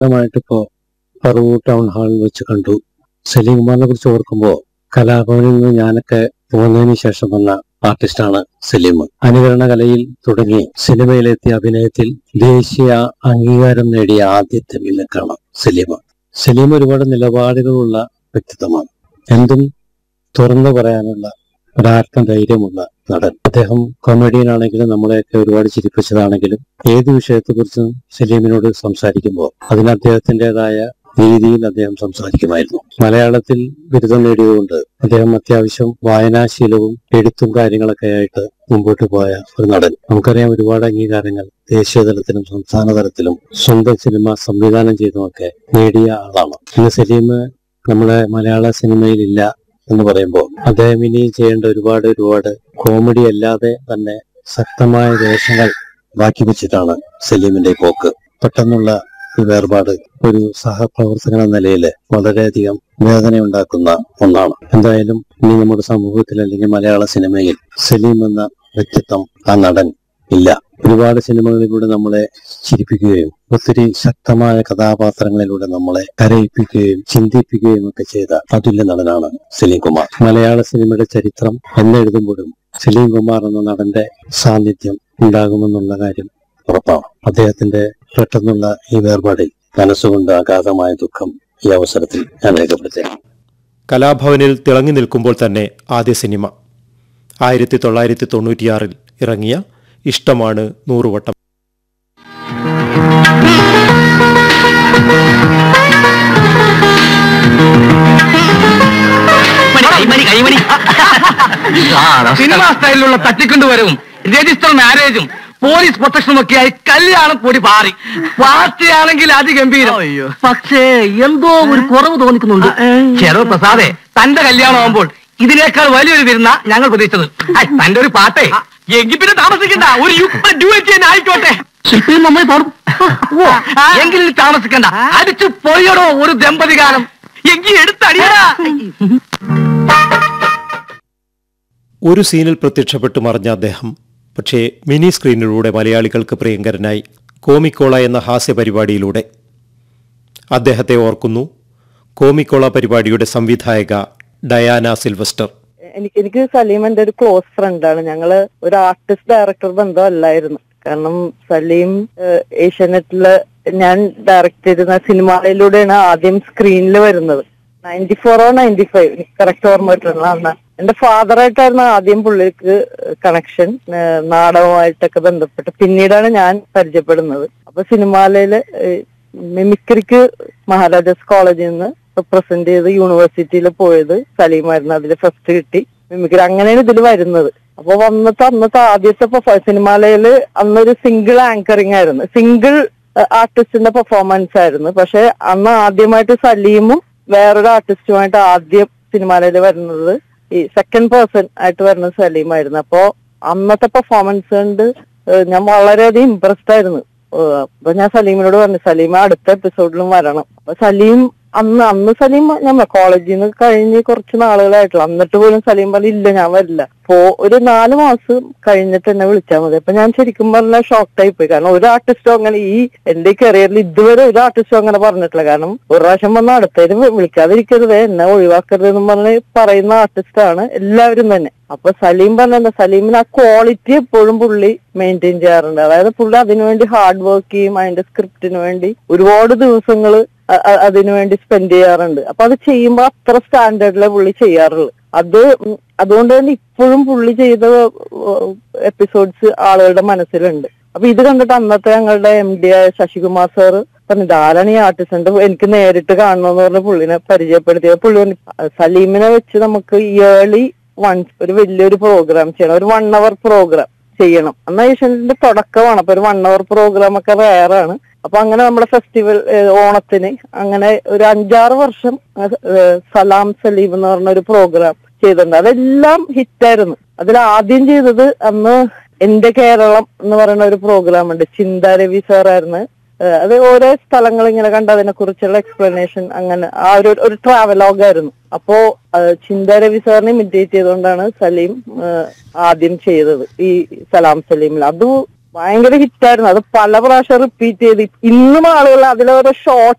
ആദ്യമായിട്ടിപ്പോ Paravur town ഹാളിൽ വെച്ച് കണ്ടു സലീം കുമാറിനെ കുറിച്ച് ഓർക്കുമ്പോൾ കലാഭവനിൽ നിന്ന് ഞാനൊക്കെ പോകുന്നതിന് ശേഷം വന്ന ആർട്ടിസ്റ്റാണ് സലീം അനുകരണ കലയിൽ തുടങ്ങി സിനിമയിലെത്തിയ അഭിനയത്തിൽ ദേശീയ അംഗീകാരം നേടിയ ആദ്യത്തെ വില്ലക്കാണ് സലീം സലീം ഒരുപാട് നിലപാടുകളുള്ള വ്യക്തിത്വമാണ് എന്തും തുറന്നു പറയാനുള്ള ഒരാർക്കും ധൈര്യമുള്ള നടൻ അദ്ദേഹം കൊമേഡിയൻ ആണെങ്കിലും നമ്മളെയൊക്കെ ഒരുപാട് ചിരിപ്പിച്ചതാണെങ്കിലും ഏത് വിഷയത്തെക്കുറിച്ചും സലീമിനോട് സംസാരിക്കുമ്പോൾ അതിന് അദ്ദേഹത്തിൻ്റെതായ രീതിയിൽ അദ്ദേഹം സംസാരിക്കുമായിരുന്നു മലയാളത്തിൽ ബിരുദം നേടിയതുകൊണ്ട് അദ്ദേഹം അത്യാവശ്യം വായനാശീലവും എഴുത്തും കാര്യങ്ങളൊക്കെ ആയിട്ട് മുമ്പോട്ട് പോയ ഒരു നടൻ നമുക്കറിയാം ഒരുപാട് അംഗീകാരങ്ങൾ ദേശീയ തലത്തിലും സംസ്ഥാന തലത്തിലും സ്വന്തം സിനിമ സംവിധാനം ചെയ്തുമൊക്കെ നേടിയ ആളാണ് ഇന്ന് സലീം നമ്മുടെ മലയാള സിനിമയിൽ ഇല്ല എന്ന് പറയുമ്പോൾ അദ്ദേഹം ഇനി ചെയ്യേണ്ട ഒരുപാട് ഒരുപാട് കോമഡി അല്ലാതെ തന്നെ ശക്തമായ വേഷങ്ങൾ ബാക്കി വെച്ചിട്ടാണ് സലീമിന്റെ പോക്ക് പെട്ടെന്നുള്ള ഈ വേർപാട് ഒരു സഹപ്രവർത്തകൻ എന്ന നിലയിൽ വളരെയധികം വേദനയുണ്ടാക്കുന്ന ഒന്നാണ് എന്തായാലും ഇനി നമ്മുടെ സമൂഹത്തിൽ അല്ലെങ്കിൽ മലയാള സിനിമയിൽ സലീം എന്ന വ്യക്തിത്വം ആ നടൻ ഇല്ല ഒരുപാട് സിനിമകളിലൂടെ നമ്മളെ ചിരിപ്പിക്കുകയും ഒത്തിരി ശക്തമായ കഥാപാത്രങ്ങളിലൂടെ നമ്മളെ കരയിപ്പിക്കുകയും ചിന്തിപ്പിക്കുകയും ഒക്കെ ചെയ്ത അതുല്യ നടനാണ് സലീം കുമാർ മലയാള സിനിമയുടെ ചരിത്രം എന്നെഴുതുമ്പോഴും സലീം കുമാർ എന്ന നടന്റെ സാന്നിധ്യം ഉണ്ടാകുമെന്നുള്ള കാര്യം ഉറപ്പാണ് അദ്ദേഹത്തിന്റെ പെട്ടെന്നുള്ള ഈ വേർപാടിൽ മനസ്സുകൊണ്ട് അഗാധമായ ദുഃഖം ഈ അവസരത്തിൽ ഞാൻ രേഖപ്പെടുത്തുകയാണ് കലാഭവനിൽ തിളങ്ങി നിൽക്കുമ്പോൾ തന്നെ ആദ്യ സിനിമ ആയിരത്തി തൊള്ളായിരത്തി തൊണ്ണൂറ്റിയാറിൽ ഇറങ്ങിയ ഇഷ്ടമാണ് നൂറുവട്ടം സിനിമ സ്റ്റൈലിലുള്ള തട്ടിക്കൊണ്ടുവരവും രജിസ്റ്റർ മാരേജും പോലീസ് പ്രൊട്ടക്ഷനും ഒക്കെയായി കല്യാണം പൊടി പാറി പാർട്ടിയാണെങ്കിൽ അതിഗംഭീരം പക്ഷേ എന്തോ ഒരു കുറവ് തോന്നിക്കുന്നുണ്ട് ചെറു പ്രസാദേ തന്റെ കല്യാണം ആവുമ്പോൾ ഇതിനേക്കാൾ വലിയൊരു വിരുന്ന ഞങ്ങൾ പ്രതീക്ഷിച്ചത് ഐ, തന്റെ ഒരു പാട്ടേ എങ്കിൽ പിന്നെ താമസിക്കണ്ട ഒരു യുക്ത ഡ്യൂറ്റ് തന്നെ ആയിക്കോട്ടെ ശില്പിയും നമ്മൾ പാടും ഓ, എങ്കിൽ ഇനി താമസിക്കണ്ട അടിച്ചു പൊളിയടോ ഒരു ദമ്പതി കാലം എങ്കിൽ എടുത്തടിയടാ ഒരു സീനിൽ പ്രത്യക്ഷപ്പെട്ടു മറഞ്ഞ അദ്ദേഹം പക്ഷേ മിനി സ്ക്രീനിലൂടെ മലയാളികൾക്ക് പ്രിയങ്കരനായി കോമിക്കോള എന്ന ഹാസ്യ പരിപാടിയിലൂടെ അദ്ദേഹത്തെ ഓർക്കുന്നു കോമിക്കോള പരിപാടിയുടെ സംവിധായക ഡയാന സിൽവസ്റ്റർ എനിക്ക് എനിക്ക് സലീം എന്റെ ഒരു ക്ലോസ് ഫ്രണ്ടാണ് ഞങ്ങള് ഒരു ആർട്ടിസ്റ്റ് ഡയറക്ടർ ബന്ധമല്ലായിരുന്നു കാരണം സലീം ഏഹ്, ഏഷ്യാനെറ്റില് ഞാൻ ഡയറക്ട് ചെയ്തിരുന്ന സിനിമയിലൂടെയാണ് ആദ്യം സ്ക്രീനിൽ വരുന്നത് ninety four or ninety five correct ഓർമ്മ കിട്ടുന്നത് അന്ന് എന്റെ ഫാദറായിട്ടായിരുന്നു ആദ്യം പുള്ളിക്ക് കണക്ഷൻ നാടകമായിട്ടൊക്കെ ബന്ധപ്പെട്ട് പിന്നീടാണ് ഞാൻ പരിചയപ്പെടുന്നത് അപ്പൊ സിനിമാലയില് മിമിക്രിക്ക് മഹാരാജാസ് കോളേജിൽ നിന്ന് പ്രസന്റ് ചെയ്ത് യൂണിവേഴ്സിറ്റിയിൽ പോയത് സലീമായിരുന്നു അതിൽ ഫസ്റ്റ് കിട്ടി മിമിക്രി അങ്ങനെയാണ് ഇതിൽ വരുന്നത് അപ്പൊ വന്നിട്ട് അന്നത്തെ ആദ്യത്തെ പെർഫോ- സിനിമാലയില് അന്നൊരു സിംഗിൾ ആങ്കറിംഗ് ആയിരുന്നു സിംഗിൾ ആർട്ടിസ്റ്റിന്റെ പെർഫോമൻസ് ആയിരുന്നു പക്ഷെ അന്ന് ആദ്യമായിട്ട് സലീമും വേറൊരു ആർട്ടിസ്റ്റുമായിട്ട് ആദ്യം സിനിമാലയിൽ വരുന്നത് ഈ സെക്കൻഡ് പേഴ്സൺ ആയിട്ട് വരുന്നത് സലീമായിരുന്നു അപ്പോ അന്നത്തെ പെർഫോമൻസ് കൊണ്ട് ഏഹ് ഞാൻ വളരെയധികം ഇമ്പ്രസ്ഡ് ആയിരുന്നു ഏഹ് അപ്പൊ ഞാൻ സലീമിനോട് പറഞ്ഞു സലീം അടുത്ത എപ്പിസോഡിലും വരണം അപ്പൊ സലീം അന്ന് അന്ന് സലീം ഞാൻ കോളേജിൽ നിന്ന് കഴിഞ്ഞ് കുറച്ച് നാളുകളായിട്ടുള്ളൂ എന്നിട്ട് പോലും സലീം പറഞ്ഞു ഇല്ല ഞാൻ വരില്ല അപ്പോ ഒരു നാല് മാസം കഴിഞ്ഞിട്ട് എന്നെ വിളിച്ചാൽ മതി അപ്പൊ ഞാൻ ശരിക്കും പറഞ്ഞാൽ ഷോക്ക്ഡായി പോയി കാരണം ഒരു ആർട്ടിസ്റ്റോ അങ്ങനെ ഈ എന്റെ കരിയറിൽ ഇതുവരെ ഒരു ആർട്ടിസ്റ്റോ അങ്ങനെ പറഞ്ഞിട്ടില്ല കാരണം ഒരു പ്രാവശ്യം വന്ന അടുത്തതിന് വിളിക്കാതിരിക്കരുത് എന്നെ ഒഴിവാക്കരുത് എന്ന് പറഞ്ഞ് പറയുന്ന ആർട്ടിസ്റ്റാണ് എല്ലാവരും തന്നെ അപ്പൊ സലീം പറഞ്ഞ സലീമിന് ആ ക്വാളിറ്റി എപ്പോഴും പുള്ളി മെയിൻറ്റെയിൻ ചെയ്യാറുണ്ട് അതായത് പുള്ളി അതിനുവേണ്ടി ഹാർഡ് വർക്ക് ചെയ്യും അതിന്റെ സ്ക്രിപ്റ്റിന് വേണ്ടി ഒരുപാട് ദിവസങ്ങൾ അതിനുവേണ്ടി സ്പെൻഡ് ചെയ്യാറുണ്ട് അപ്പൊ അത് ചെയ്യുമ്പോൾ അത്ര സ്റ്റാൻഡേർഡിലെ പുള്ളി ചെയ്യാറുള്ളൂ അത് ഉം അതുകൊണ്ട് തന്നെ ഇപ്പോഴും പുള്ളി ചെയ്ത എപ്പിസോഡ്സ് ആളുകളുടെ മനസ്സിലുണ്ട് അപ്പൊ ഇത് കണ്ടിട്ട് അന്നത്തെ ഞങ്ങളുടെ എം ഡി ആയ ശശികുമാർ സാറ് പറഞ്ഞു ആരാണ് ഈ ആർട്ടിസ്റ്റ് എനിക്ക് നേരിട്ട് കാണണമെന്ന് പറഞ്ഞ് പുള്ളിനെ പരിചയപ്പെടുത്തിയത് പുള്ളി പറഞ്ഞു സലീമിനെ വെച്ച് നമുക്ക് ഇയേർലി വൺസ് ഒരു വലിയൊരു പ്രോഗ്രാം ചെയ്യണം ഒരു വൺ അവർ പ്രോഗ്രാം ചെയ്യണം എന്നാൽ ഏഷ്യന്റെ തുടക്കമാണ് അപ്പൊ ഒരു വൺ അവർ പ്രോഗ്രാം ഒക്കെ റയറാണ് അപ്പൊ അങ്ങനെ നമ്മുടെ ഫെസ്റ്റിവൽ ഓണത്തിന് അങ്ങനെ ഒരു അഞ്ചാറ് വർഷം ഏഹ്, സലാം സലീം എന്ന് പറഞ്ഞ ഒരു പ്രോഗ്രാം ചെയ്തിട്ടുണ്ട് അതെല്ലാം ഹിറ്റായിരുന്നു അതിൽ ആദ്യം ചെയ്തത് അന്ന് എന്റെ കേരളം എന്ന് പറയുന്ന ഒരു പ്രോഗ്രാം ഉണ്ട് ചിന്ത രവി സാറായിരുന്നു ഏഹ് അത് ഓരോ സ്ഥലങ്ങൾ ഇങ്ങനെ കണ്ട് അതിനെ കുറിച്ചുള്ള എക്സ്പ്ലനേഷൻ അങ്ങനെ ആ ഒരു ഒരു ട്രാവലോഗായിരുന്നു അപ്പോ ഏഹ് ചിന്ത രവി സാറിനെ ഇമിറ്റേറ്റ് ചെയ്തുകൊണ്ടാണ് സലീം ഏഹ് ആദ്യം ചെയ്തത് ഈ സലാം സലീമിൽ അത് ഭയങ്കര ഹിറ്റായിരുന്നു അത് പല പ്രാവശ്യം റിപ്പീറ്റ് ചെയ്ത് ഇന്നും ആളുകൾ അതിലോരോ ഷോർട്ട്